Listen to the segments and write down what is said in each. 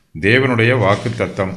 தேவனுடைய வாக்குத்தத்தம்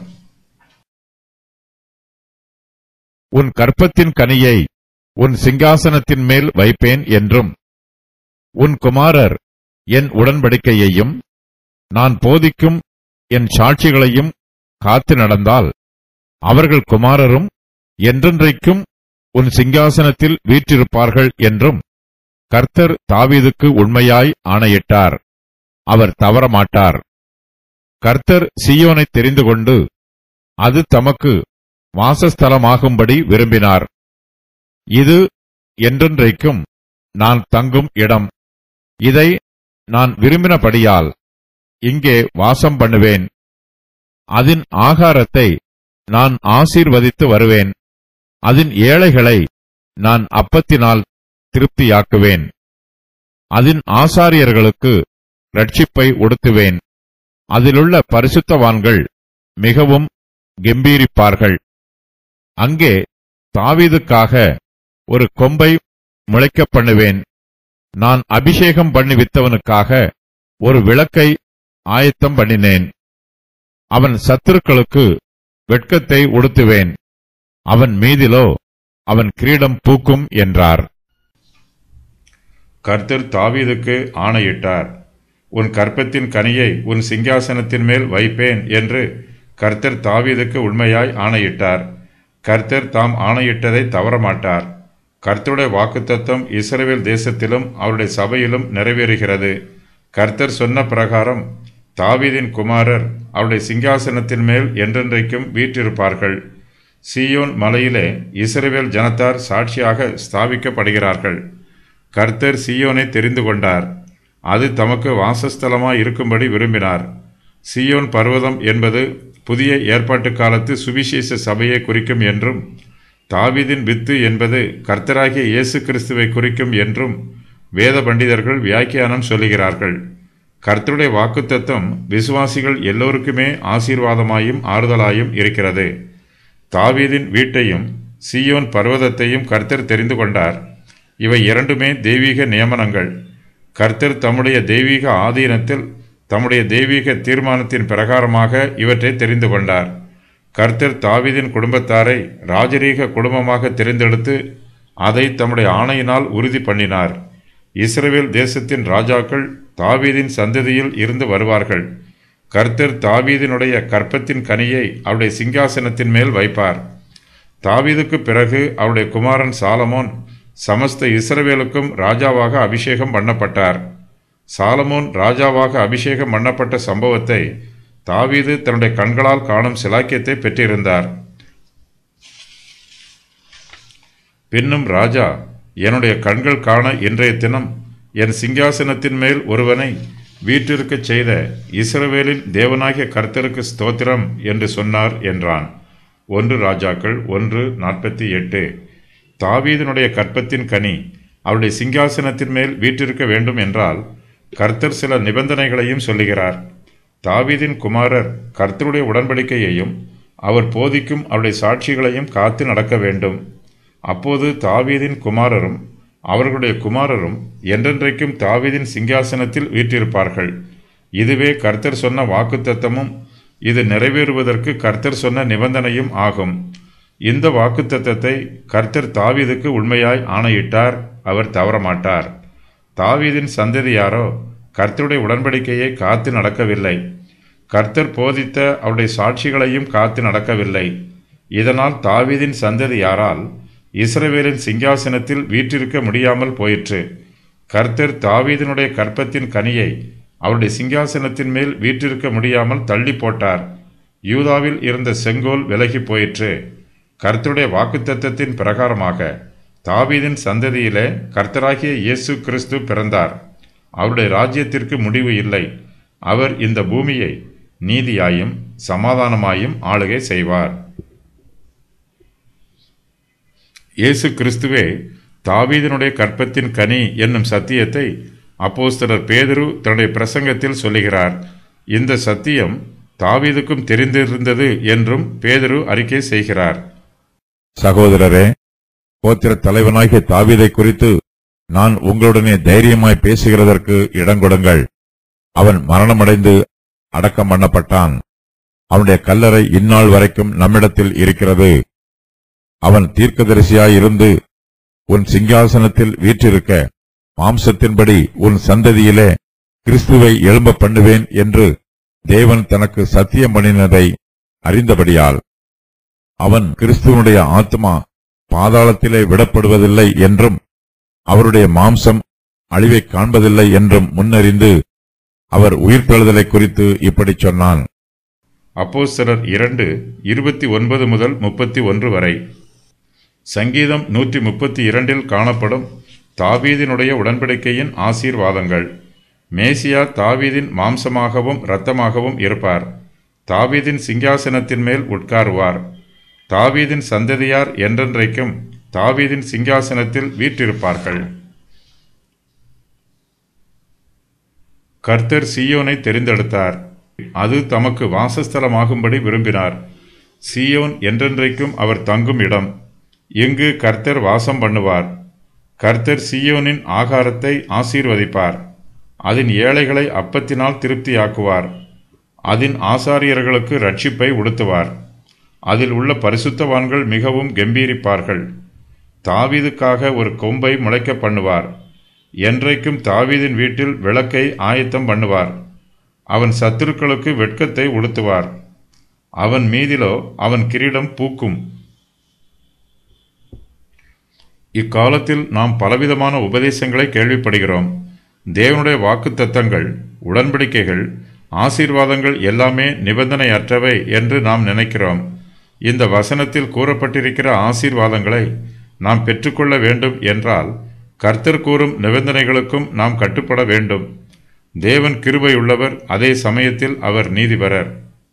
உன் கற்பத்தின் கனியை உன் சிங்காசனத்தின் மேல் வைப்பேன் என்றும் உன் குமாரர் என் உடன்படிக்கையையும் நான் போதிக்கும் என் சாட்சிகளையும் காத்து நடந்தால் அவர்கள் குமாரரும் என்றென்றைக்கும் உன் சிங்காசனத்தில் வீற்றிருப்பார்கள் என்றும் கர்த்தர் தாவீதுக்கு உண்மையாய் ஆணையிட்டார் அவர் தவறமாட்டார் கர்த்தர் சீயோனை தெரிந்து கொண்டு அது தமக்கு வாசஸ்தலமாகும்படி விரும்பினார் இது என்றென்றைக்கும் நான் தங்கும் இடம் இதை நான் விரும்பினபடியால் இங்கே வாசம் பண்ணுவேன் அதன் ஆகாரத்தை நான் ஆசீர்வதித்து வருவேன் அதன் ஏழைகளை நான் அப்பத்தினால் திருப்தியாக்குவேன் அதன் ஆசாரியர்களுக்கு ரட்சிப்பை உடுத்துவேன் அதிலுள்ள பரிசுத்தவான்கள் மிகவும் கெம்பீரிப்பார்கள் அங்கே தாவீதுக்காக ஒரு கொம்பை முளைக்கப் பண்ணுவேன் நான் அபிஷேகம் பண்ணி வித்தவனுக்காக ஒரு விளக்கை ஆயத்தம் பண்ணினேன் அவன் சத்துருக்களுக்கு வெட்கத்தை உடுத்துவேன் அவன் மீதிலோ அவன் கிரீடம் பூக்கும் என்றார் கர்த்தர் தாவீதுக்கு ஆணையிட்டார் உன் கற்பத்தின் கனியை உன் சிங்காசனத்தின் மேல் வைப்பேன் என்று கர்த்தர் தாவீதுக்கு உண்மையாய் ஆணையிட்டார் கர்த்தர் தாம் ஆணையிட்டதை தவறமாட்டார் கர்த்தருடைய வாக்குத்தத்தம் இஸ்ரவேல் தேசத்திலும் அவருடைய சபையிலும் நிறைவேறுகிறது கர்த்தர் சொன்ன பிரகாரம் தாவீதின் குமாரர் அவருடைய சிங்காசனத்தின் மேல் என்றென்றைக்கும் வீற்றிருப்பார்கள் சீயோன் மலையிலே இஸ்ரவேல் ஜனத்தார் சாட்சியாக ஸ்தாபிக்கப்படுகிறார்கள் கர்த்தர் சீயோனை தெரிந்து கொண்டார் அது தமக்கு வாசஸ்தலமாய் இருக்கும்படி விரும்பினார் சீயோன் பர்வதம் என்பது புதிய ஏற்பாட்டு காலத்து சுவிசேஷ சபையை குறிக்கும் என்றும் தாவீதின் வித்து என்பது கர்த்தராகிய இயேசு கிறிஸ்துவை குறிக்கும் என்றும் வேத பண்டிதர்கள் வியாக்கியானம் சொல்லுகிறார்கள் கர்த்தருடைய வாக்குத்தத்தம் விசுவாசிகள் எல்லோருக்குமே ஆசீர்வாதமாயும் ஆறுதலாயும் இருக்கிறது தாவீதின் வீட்டையும் சீயோன் பர்வதத்தையும் கர்த்தர் தெரிந்து கொண்டார் இவை இரண்டுமே தெய்வீக நியமனங்கள் கர்த்தர் தம்முடைய தெய்வீக ஆதீனத்தில் தம்முடைய தெய்வீக தீர்மானத்தின் பிரகாரமாக இவற்றை தெரிந்து கொண்டார் கர்த்தர் தாவீதின் குடும்பத்தாரை ராஜரீக குடும்பமாக தெரிந்தெடுத்து அதை தம்முடைய ஆணையினால் உறுதி பண்ணினார் இஸ்ரவேல் தேசத்தின் ராஜாக்கள் தாவீதின் சந்ததியில் இருந்து வருவார்கள் கர்த்தர் தாவீதினுடைய கற்பத்தின் கனியை அவருடைய சிங்காசனத்தின் மேல் வைப்பார் தாவீதுக்கு பிறகு அவருடைய குமாரன் சாலமோன் சமஸ்த இஸ்ரவேலுக்கும் ராஜாவாக அபிஷேகம் பண்ணப்பட்டார் சாலமோன் ராஜாவாக அபிஷேகம் பண்ணப்பட்ட சம்பவத்தை தாவீது தன்னுடைய கண்களால் காணும் சிலாக்கியத்தை பெற்றிருந்தார் பின்னும் ராஜா என்னுடைய கண்கள் காண இன்றைய தினம் என் சிங்காசனத்தின் மேல் ஒருவனை வீற்றிருக்கச் செய்த இஸ்ரவேலின் தேவனாகிய கர்த்தருக்கு ஸ்தோத்திரம் என்று சொன்னார் என்றான் ஒன்று ராஜாக்கள் ஒன்று நாற்பத்தி எட்டு தாவீதனுடைய கற்பத்தின் கனி அவருடைய சிங்காசனத்தின் மேல் வீற்றிருக்க வேண்டும் என்றால் கர்த்தர் சில நிபந்தனைகளையும் சொல்லுகிறார் தாவீதின் குமாரர் கர்த்தருடைய உடன்படிக்கையையும் அவர் போதிக்கும் அவருடைய சாட்சிகளையும் காத்து நடக்க வேண்டும் அப்போது தாவீதின் குமாரரும் அவர்களுடைய குமாரரும் என்றென்றைக்கும் தாவீதின் சிங்காசனத்தில் வீற்றிருப்பார்கள் இதுவே கர்த்தர் சொன்ன வாக்குத்தத்தமும் இது நிறைவேறுவதற்கு கர்த்தர் சொன்ன நிபந்தனையும் ஆகும் இந்த வாக்குத்தத்தத்தை கர்த்தர் தாவீதுக்கு உண்மையாய் ஆணையிட்டார் அவர் தவறமாட்டார் தாவீதின் சந்ததியாரோ கர்த்தருடைய உடன்படிக்கையை காத்து நடக்கவில்லை கர்த்தர் போதித்த அவருடைய சாட்சிகளையும் காத்து நடக்கவில்லை இதனால் தாவீதின் சந்ததியாரால் இஸ்ரவேலின் சிங்காசனத்தில் வீற்றிருக்க முடியாமல் போயிற்று கர்த்தர் தாவீதினுடைய கற்பத்தின் கனியை அவருடைய சிங்காசனத்தின் மேல் வீற்றிருக்க முடியாமல் தள்ளி போட்டார் யூதாவில் இருந்த செங்கோல் விலகி போயிற்று கர்த்தருடைய வாக்குத்தத்தத்தின் பிரகாரமாக தாவீதின் சந்ததியிலே கர்த்தராகிய இயேசு கிறிஸ்து பிறந்தார் அவருடைய ராஜ்யத்திற்கு முடிவு இல்லை அவர் இந்த பூமியை நீதியாயும் சமாதானமாயும் ஆளுகை செய்வார் இயேசு கிறிஸ்துவே தாவீதனுடைய கற்பத்தின் கனி என்னும் சத்தியத்தை அப்போஸ்தலர் பேதுரு தன்னுடைய பிரசங்கத்தில் சொல்லுகிறார் இந்த சத்தியம் தாவீதுக்கும் தெரிந்திருந்தது என்றும் பேதுரு அறிக்கை செய்கிறார் சகோதரரே கோத்திர தலைவனாகிய தாவீதை குறித்து நான் உங்களுடனே தைரியமாய் பேசுகிறதற்கு இடங்கொடுங்கள் அவன் மரணமடைந்து அடக்கம் பண்ணப்பட்டான் அவனுடைய கல்லறை இந்நாள் வரைக்கும் நம்மிடத்தில் இருக்கிறது அவன் தீர்க்கதரிசியாயிருந்து உன் சிங்காசனத்தில் வீற்றிருக்க மாம்சத்தின்படி உன் சந்ததியிலே கிறிஸ்துவை எழும்ப பண்ணுவேன் என்று தேவன் தனக்கு சத்தியம் பண்ணினதை அறிந்தபடியால் அவன் கிறிஸ்துவனுடைய ஆத்மா பாதாளத்திலே விடப்படுவதில்லை என்றும் அவருடைய மாம்சம் அழிவை காண்பதில்லை என்றும் முன்னறிந்து அவர் உயிர்த்தெழுதலை குறித்து இப்படி சொன்னான் அப்போஸ்தலர் இரண்டு இருபத்தி ஒன்பது முதல் முப்பத்தி ஒன்று வரை சங்கீதம் நூற்றி முப்பத்தி இரண்டில் காணப்படும் தாவீதினுடைய உடன்படிக்கையின் ஆசீர்வாதங்கள் மேசியா தாவீதின் மாம்சமாகவும் இரத்தமாகவும் இருப்பார் தாவீதின் சிங்காசனத்தின் மேல் உட்காருவார் தாவீதின் சந்ததியார் என்றென்றைக்கும் தாவீதின் சிங்காசனத்தில் வீற்றிருப்பார்கள் கர்த்தர் சீயோனை தெரிந்தெடுத்தார் அது தமக்கு வாசஸ்தலமாகும்படி விரும்பினார் சீயோன் என்றென்றைக்கும் அவர் தங்கும் இடம் இங்கு கர்த்தர் வாசம் பண்ணுவார் கர்த்தர் சீயோனின் ஆகாரத்தை ஆசீர்வதிப்பார் அதன் ஏழைகளை அப்பத்தினால் திருப்தியாக்குவார் அதன் ஆசாரியர்களுக்கு ரட்சிப்பை உடுத்துவார் அதில் உள்ள பரிசுத்தவான்கள் மிகவும் கம்பீரிப்பார்கள் தாவீதுக்காக ஒரு கொம்பை முளைக்க பண்ணுவார் என்றைக்கும் தாவீதின் வீட்டில் விளக்கை ஆயத்தம் பண்ணுவார் அவன் சத்துருக்களுக்கு வெட்கத்தை உடுத்துவார் அவன் மீதிலோ அவன் கிரீடம் பூக்கும் இக்காலத்தில் நாம் பலவிதமான உபதேசங்களை கேள்விப்படுகிறோம் தேவனுடைய வாக்குத்தத்தங்கள் உடன்படிக்கைகள் ஆசீர்வாதங்கள் எல்லாமே நிபந்தனையற்றவை என்று நாம் நினைக்கிறோம் இந்த வசனத்தில் கூறப்பட்டிருக்கிற ஆசீர்வாதங்களை நாம் பெற்றுக்கொள்ள வேண்டும் என்றால் கர்த்தர் கூறும் நிபந்தனைகளுக்கும் நாம் கட்டுப்பட வேண்டும் தேவன் கிருபையுள்ளவர் அதே சமயத்தில் அவர் நீதிபரர்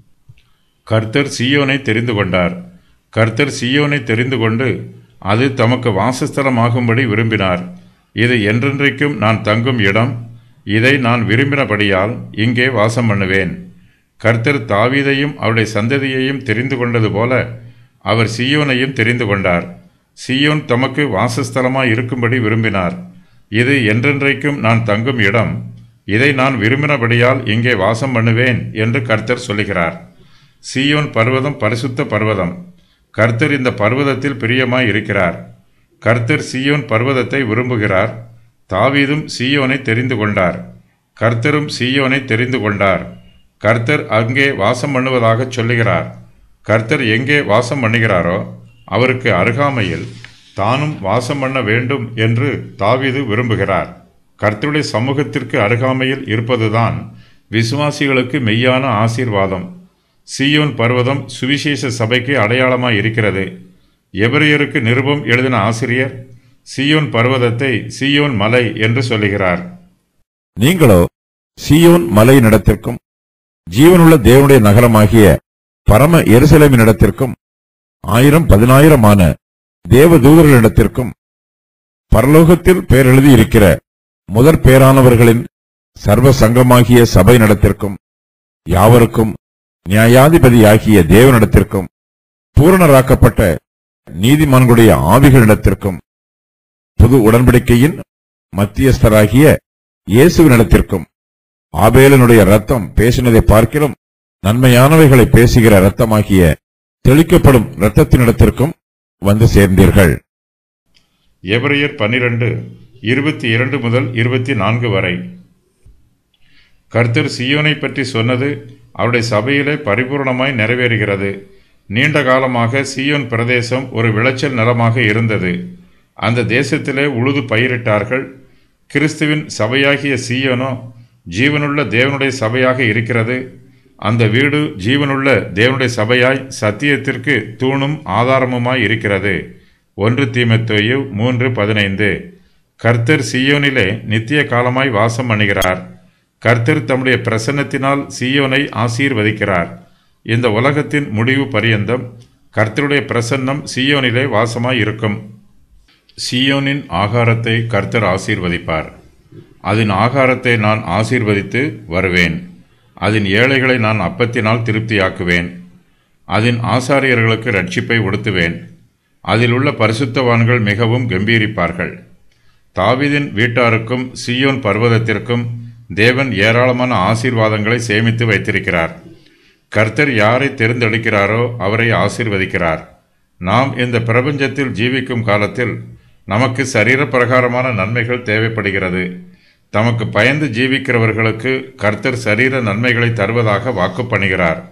கர்த்தர் சீயோனை தெரிந்து கொண்டார் கர்த்தர் சீயோனை தெரிந்து கொண்டு அது தமக்கு வாசஸ்தலமாகும்படி விரும்பினார் இது என்றென்றைக்கும் நான் தங்கும் இடம் இதை நான் விரும்பினபடியால் இங்கே வாசம் பண்ணுவேன் கர்த்தர் தாவீதையும் அவருடைய சந்ததியையும் தெரிந்து கொண்டது போல அவர் சீயோனையும் தெரிந்து கொண்டார் சீயோன் தமக்கு வாசஸ்தலமாய் இருக்கும்படி விரும்பினார் இது என்றென்றைக்கும் நான் தங்கும் இடம் இதை நான் விரும்பினபடியால் இங்கே வாசம் பண்ணுவேன் என்று கர்த்தர் சொல்லுகிறார் சீயோன் பர்வதம் பரிசுத்த பர்வதம் கர்த்தர் இந்த பர்வதத்தில் பிரியமாய் இருக்கிறார் கர்த்தர் சீயோன் பர்வதத்தை விரும்புகிறார் தாவீதும் சீயோனை தெரிந்து கொண்டார் கர்த்தரும் சீயோனை தெரிந்து கொண்டார் கர்த்தர் அங்கே வாசம் பண்ணுவதாக சொல்லுகிறார் கர்த்தர் எங்கே வாசம் பண்ணுகிறாரோ அவருக்கு அருகாமையில் தானும் வாசம் பண்ண வேண்டும் என்று தாவீது விரும்புகிறார் கர்த்தருடைய சமூகத்திற்கு அருகாமையில் இருப்பதுதான் விசுவாசிகளுக்கு மெய்யான ஆசீர்வாதம் சீயோன் பர்வதம் சுவிசேஷ சபைக்கு அடையாளமாய் இருக்கிறது எபிரியருக்கு நிருபம் எழுதின ஆசிரியர் சீயோன் பர்வதத்தை சீயோன் மலை என்று சொல்லுகிறார் நீங்களோ சீயோன் மலையினிடத்திற்கும் ஜீவனுள்ள தேவனுடைய நகரமாகிய பரம எருசலேமினிடத்திற்கும் ஆயிரம் பதினாயிரமான தேவ தூதர்களிடத்திற்கும் பரலோகத்தில் பேரெழுதி இருக்கிற முதற் பேரானவர்களின் சர்வ சங்கமாகிய சபை நடத்திற்கும் யாவருக்கும் நியாயாதிபதியாகிய தேவனிடத்திற்கும் பூரணராக்கப்பட்ட நீதிமான்களுடைய ஆவிகளிடத்திற்கும் புது உடன்படிக்கையின் மத்தியஸ்தராகிய இயேசுவினிடத்திற்கும் ஆபேலனுடைய ரத்தம் பேசினதை பார்க்கிலும் நன்மையானவைகளை பேசுகிற ரத்தமாகிய தெளிக்கப்படும் இரத்தத்தினிடத்திற்கும் வந்து சேர்ந்தீர்கள் எபிரியர் பன்னிரண்டு இருபத்தி இரண்டு முதல் இருபத்தி நான்கு வரை கர்த்தர் சீயோனை பற்றி சொன்னது அவருடைய சபையிலே பரிபூர்ணமாய் நிறைவேறுகிறது நீண்ட காலமாக சீயோன் பிரதேசம் ஒரு விளைச்சல் நிலமாக இருந்தது அந்த தேசத்திலே உழுது பயிரிட்டார்கள் கிறிஸ்துவின் சபையாகிய சீயோனோ ஜீவனுள்ள தேவனுடைய சபையாக இருக்கிறது அந்த வீடு ஜீவனுள்ள தேவனுடைய சபையாய் சத்தியத்திற்கு தூணும் ஆதாரமுமாய் இருக்கிறது ஒன்று தீமத்தோயு மூன்று பதினைந்து கர்த்தர் சீயோனிலே நித்திய காலமாய் வாசம் பண்ணுகிறார் கர்த்தர் தம்முடைய பிரசன்னத்தினால் சீயோனை ஆசீர்வதிக்கிறார் இந்த உலகத்தின் முடிவு பரியந்தம் கர்த்தருடைய பிரசன்னம் சீயோனிலே வாசமாய் இருக்கும் சீயோனின் ஆகாரத்தை கர்த்தர் ஆசீர்வதிப்பார் அதன் ஆகாரத்தை நான் ஆசீர்வதித்து வருவேன் அதன் ஏழைகளை நான் அப்பத்தினால் திருப்தியாக்குவேன் அதன் ஆசாரியர்களுக்கு ரட்சிப்பை உடுத்துவேன் அதில் உள்ள பரிசுத்தவான்கள் மிகவும் கம்பீரிப்பார்கள் தாவீதின் வீட்டாருக்கும் சீயோன் பர்வதத்திற்கும் தேவன் ஏராளமான ஆசீர்வாதங்களை சேமித்து வைத்திருக்கிறார் கர்த்தர் யாரை தேர்ந்தெடுக்கிறாரோ அவரை ஆசீர்வதிக்கிறார் நாம் இந்த பிரபஞ்சத்தில் ஜீவிக்கும் காலத்தில் நமக்கு சரீர பிரகாரமான நன்மைகள் தேவைப்படுகிறது தமக்கு பயந்து ஜீவிக்கிறவர்களுக்கு கர்த்தர் சரீர நன்மைகளை தருவதாக வாக்கு பண்ணுகிறார்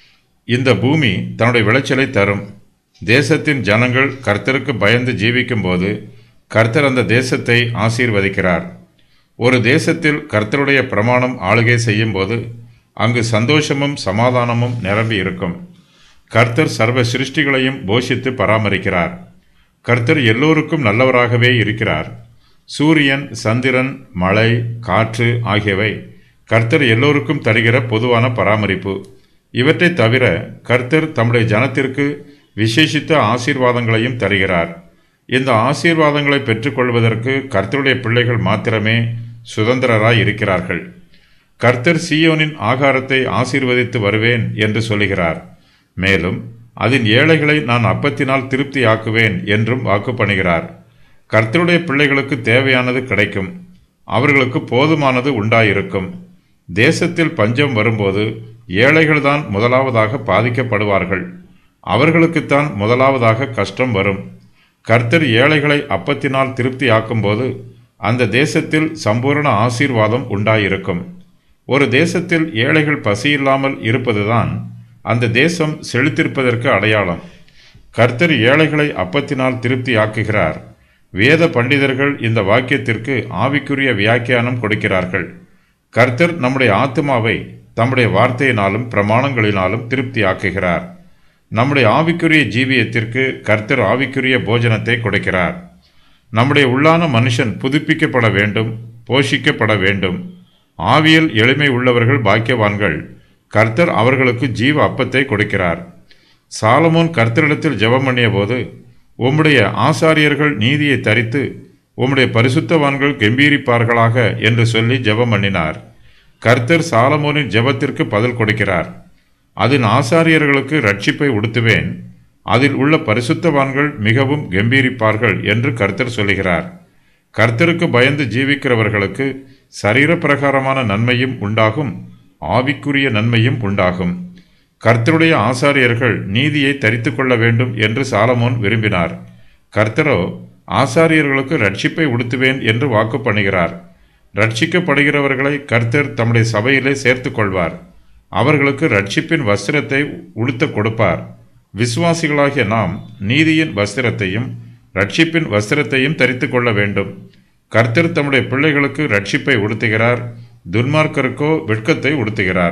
இந்த பூமி தன்னுடைய விளைச்சலை தரும் தேசத்தின் ஜனங்கள் கர்த்தருக்கு பயந்து ஜீவிக்கும்போது கர்த்தர் அந்த தேசத்தை ஆசீர்வதிக்கிறார் ஒரு தேசத்தில் கர்த்தருடைய பிரமாணம் ஆளுகை செய்யும்போது அங்கு சந்தோஷமும் சமாதானமும் நிரம்பி இருக்கும் கர்த்தர் சர்வ சிருஷ்டிகளையும் போஷித்து பராமரிக்கிறார் கர்த்தர் எல்லோருக்கும் நல்லவராகவே இருக்கிறார் சூரியன் சந்திரன் மழை காற்று ஆகியவை கர்த்தர் எல்லோருக்கும் தருகிற பொதுவான பராமரிப்பு இவற்றை தவிர கர்த்தர் தம்முடைய ஜனத்திற்கு விசேஷித்த ஆசீர்வாதங்களையும் தருகிறார் இந்த ஆசீர்வாதங்களை பெற்றுக்கொள்வதற்கு கர்த்தருடைய பிள்ளைகள் மாத்திரமே சுதந்திரராய் இருக்கிறார்கள் கர்த்தர் சீயோனின் ஆகாரத்தை ஆசீர்வதித்து வருவேன் என்று சொல்லுகிறார் மேலும் அதன் ஏழைகளை நான் அப்பத்தினால் திருப்தியாக்குவேன் என்றும் வாக்கு பண்ணுகிறார் கர்த்தருடைய பிள்ளைகளுக்கு தேவையானது கிடைக்கும் அவர்களுக்கு போதுமானது உண்டாயிருக்கும் தேசத்தில் பஞ்சம் வரும்போது ஏழைகள்தான் முதலாவதாக பாதிக்கப்படுவார்கள் அவர்களுக்குத்தான் முதலாவதாக கஷ்டம் வரும் கர்த்தர் ஏழைகளை அப்பத்தினால் திருப்தியாக்கும்போது அந்த தேசத்தில் சம்பூரண ஆசீர்வாதம் உண்டாயிருக்கும் ஒரு தேசத்தில் ஏழைகள் பசியில்லாமல் இருப்பதுதான் அந்த தேசம் செழித்திருப்பதற்கு அடையாளம் கர்த்தர் ஏழைகளை அப்பத்தினால் திருப்தியாக்குகிறார் வேத பண்டிதர்கள் இந்த வாக்கியத்திற்கு ஆவிக்குரிய வியாக்கியானம் கொடுக்கிறார்கள் கர்த்தர் நம்முடைய ஆத்மாவை தம்முடைய வார்த்தையினாலும் பிரமாணங்களினாலும் திருப்தியாக்குகிறார் நம்முடைய ஆவிக்குரிய ஜீவியத்திற்கு கர்த்தர் ஆவிக்குரிய போஜனத்தை கொடுக்கிறார் நம்முடைய உள்ளான மனுஷன் புதுப்பிக்கப்பட வேண்டும் போஷிக்கப்பட வேண்டும் ஆவியல் எளிமை உள்ளவர்கள் பாக்கியவான்கள் கர்த்தர் அவர்களுக்கு ஜீவ அப்பத்தை கொடுக்கிறார் சாலமோன் கர்த்தரிடத்தில் ஜெபம் பண்ணிய போது உம்முடைய ஆசாரியர்கள் நீதியை தரித்து உம்முடைய பரிசுத்தவான்கள் கம்பீரிப்பார்களாக என்று சொல்லி ஜெபம் பண்ணினார் கர்த்தர் சாலமோனின் ஜெபத்திற்கு பதில் கொடுக்கிறார் அதன் ஆசாரியர்களுக்கு ரட்சிப்பை உடுத்துவேன் அதில் உள்ள பரிசுத்தவான்கள் மிகவும் கம்பீரிப்பார்கள் என்று கர்த்தர் சொல்லுகிறார் கர்த்தருக்கு பயந்து ஜீவிக்கிறவர்களுக்கு சரீர பிரகாரமான நன்மையும் உண்டாகும் ஆவிக்குரிய நன்மையும் உண்டாகும் கர்த்தருடைய ஆசாரியர்கள் நீதியை தரித்து கொள்ள வேண்டும் என்று சாலமோன் விரும்பினார் கர்த்தரோ ஆசாரியர்களுக்கு ரட்சிப்பை உடுத்துவேன் என்று வாக்கு பண்ணுகிறார் ரட்சிக்கப்படுகிறவர்களை கர்த்தர் தம்முடைய சபையிலே சேர்த்து கொள்வார் அவர்களுக்கு ரட்சிப்பின் வஸ்திரத்தை உடுத்த கொடுப்பார் விசுவாசிகளாகிய நாம் நீதியின் வஸ்திரத்தையும் ரட்சிப்பின் வஸ்திரத்தையும் தரித்து கொள்ள வேண்டும் கர்த்தர் தம்முடைய பிள்ளைகளுக்கு ரட்சிப்பை உடுத்துகிறார் துன்மார்க்கருக்கோ வெட்கத்தை உடுத்துகிறார்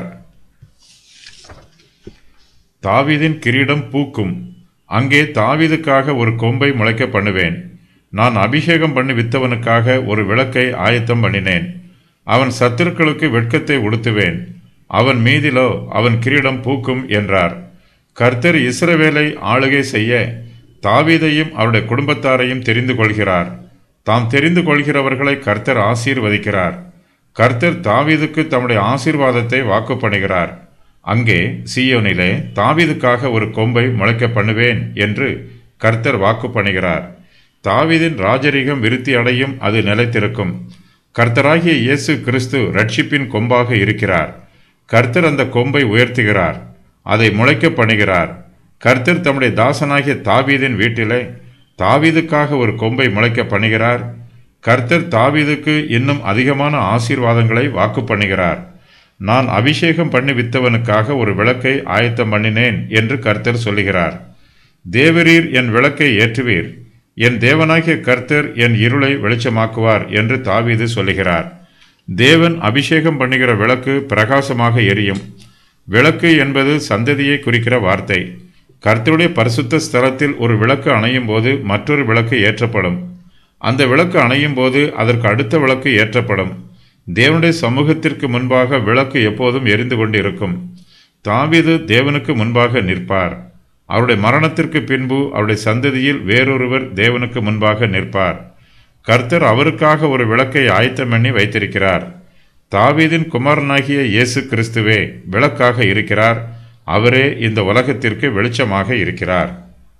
தாவீதின் கிரீடம் பூக்கும் அங்கே தாவீதுக்காக ஒரு கொம்பை முளைக்க பண்ணுவேன் நான் அபிஷேகம் பண்ணி வித்தவனுக்காக ஒரு விளக்கை ஆயத்தம் பண்ணினேன் அவன் சத்துருக்களுக்கு வெட்கத்தை உடுத்துவேன் அவன் மீதிலோ அவன் கிரீடம் பூக்கும் என்றார் கர்த்தர் இஸ்ரவேலை ஆளுகை செய்ய தாவீதையும் அவருடைய குடும்பத்தாரையும் தெரிந்து கொள்கிறார் தாம் தெரிந்து கொள்கிறவர்களை கர்த்தர் ஆசீர்வதிக்கிறார் கர்த்தர் தாவீதுக்கு தம்முடைய ஆசீர்வாதத்தை வாக்கு பண்ணுகிறார் அங்கே சீயோனிலே தாவீதுக்காக ஒரு கொம்பை முளைக்க பண்ணுவேன் என்று கர்த்தர் வாக்கு பண்ணுகிறார் தாவீதின் ராஜரிகம் விருத்தி அடையும் அது நிலைத்திருக்கும் கர்த்தராகிய இயேசு கிறிஸ்து ரட்சிப்பின் கொம்பாக இருக்கிறார் கர்த்தர் அந்த கொம்பை உயர்த்துகிறார் அதை முளைக்க பண்ணுகிறார் கர்த்தர் தம்முடைய தாசனாகிய தாவீதின் வீட்டிலே தாவீதுக்காக ஒரு கொம்பை முளைக்க பண்ணுகிறார் கர்த்தர் தாவீதுக்கு இன்னும் அதிகமான ஆசீர்வாதங்களை வாக்கு பண்ணுகிறார் நான் அபிஷேகம் பண்ணி வித்தவனுக்காக ஒரு விளக்கை ஆயத்தம் பண்ணினேன் என்று கர்த்தர் சொல்லுகிறார் தேவரீர் என் விளக்கை ஏற்றுவீர் என் தேவனாகிய கர்த்தர் என் இருளை வெளிச்சமாக்குவார் என்று தாவீது சொல்லுகிறார் தேவன் அபிஷேகம் பண்ணுகிற விளக்கு பிரகாசமாக எரியும் விளக்கு என்பது சந்ததியை குறிக்கிற வார்த்தை கர்த்தருடைய பரிசுத்த ஸ்தலத்தில் ஒரு விளக்கு அணையும் போது மற்றொரு விளக்கு ஏற்றப்படும் அந்த விளக்கு அணையும் போது அதற்கு அடுத்த விளக்கு ஏற்றப்படும் தேவனுடைய சமூகத்திற்கு முன்பாக விளக்கு எப்போதும் எரிந்து கொண்டிருக்கும் தாவீது தேவனுக்கு முன்பாக நிற்பார் அவருடைய மரணத்திற்கு பின்பு அவருடைய சந்ததியில் வேறொருவர் தேவனுக்கு முன்பாக நிற்பார் கர்த்தர் அவருக்காக ஒரு விளக்கை ஆயத்தம் பண்ணி வைத்திருக்கிறார் தாவீதின் குமாரனாகிய இயேசு கிறிஸ்துவே விளக்காக இருக்கிறார் அவரே இந்த உலகத்திற்கு வெளிச்சமாக இருக்கிறார்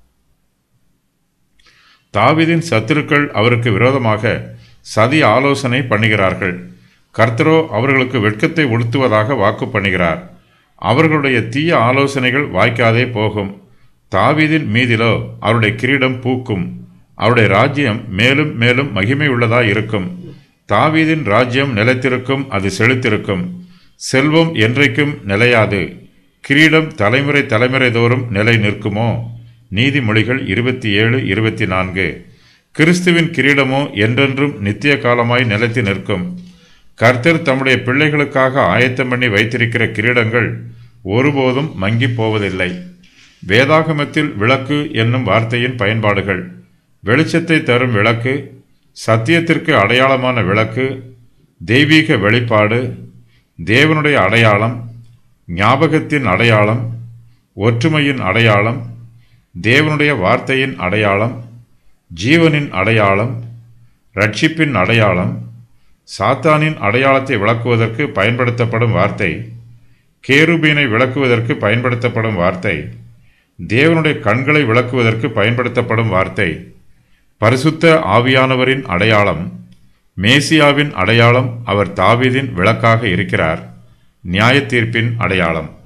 தாவீதின் சத்துருக்கள் அவருக்கு விரோதமாக சதி ஆலோசனை பண்ணுகிறார்கள் கர்த்தரோ அவர்களுக்கு வெட்கத்தை உடுத்துவதாக வாக்கு பண்ணுகிறார் அவர்களுடைய தீய ஆலோசனைகள் வாய்க்காதே போகும் தாவீதின் மீதிலோ அவருடைய கிரீடம் பூக்கும் அவருடைய ராஜ்யம் மேலும் மேலும் மகிமை உள்ளதாய் இருக்கும் தாவீதின் ராஜ்யம் நிலைத்திருக்கும் அது செழித்திருக்கும் செல்வம் என்றைக்கும் நிலையாது கிரீடம் தலைமுறை தலைமுறை தோறும் நிலை நிற்குமோ நீதிமொழிகள் இருபத்தி ஏழு இருபத்தி நான்கு கிறிஸ்துவின் கிரீடமோ என்றென்றும் நித்திய காலமாய் நிலைத்து நிற்கும் கர்த்தர் தம்முடைய பிள்ளைகளுக்காக ஆயத்தம் பண்ணி வைத்திருக்கிற கிரீடங்கள் ஒருபோதும் மங்கிப் போவதில்லை வேதாகமத்தில் விளக்கு என்னும் வார்த்தையின் பயன்பாடுகள் வெளிச்சத்தை தரும் விளக்கு சத்தியத்திற்கு அடையாளமான விளக்கு தெய்வீக வெளிப்பாடு தேவனுடைய அடையாளம் ஞாபகத்தின் அடையாளம் ஒற்றுமையின் அடையாளம் தேவனுடைய வார்த்தையின் அடையாளம் ஜீவனின் அடையாளம் ரட்சிப்பின் அடையாளம் சாத்தானின் அடையாளத்தை விளக்குவதற்கு பயன்படுத்தப்படும் வார்த்தை கேருபீனை விளக்குவதற்கு பயன்படுத்தப்படும் வார்த்தை தேவனுடைய கண்களை விளக்குவதற்கு பயன்படுத்தப்படும் வார்த்தை பரிசுத்த ஆவியானவரின் அடையாளம் மேசியாவின் அடையாளம் அவர் தாவீதின் விளக்காக இருக்கிறார் நியாய தீர்ப்பின் அடையாளம்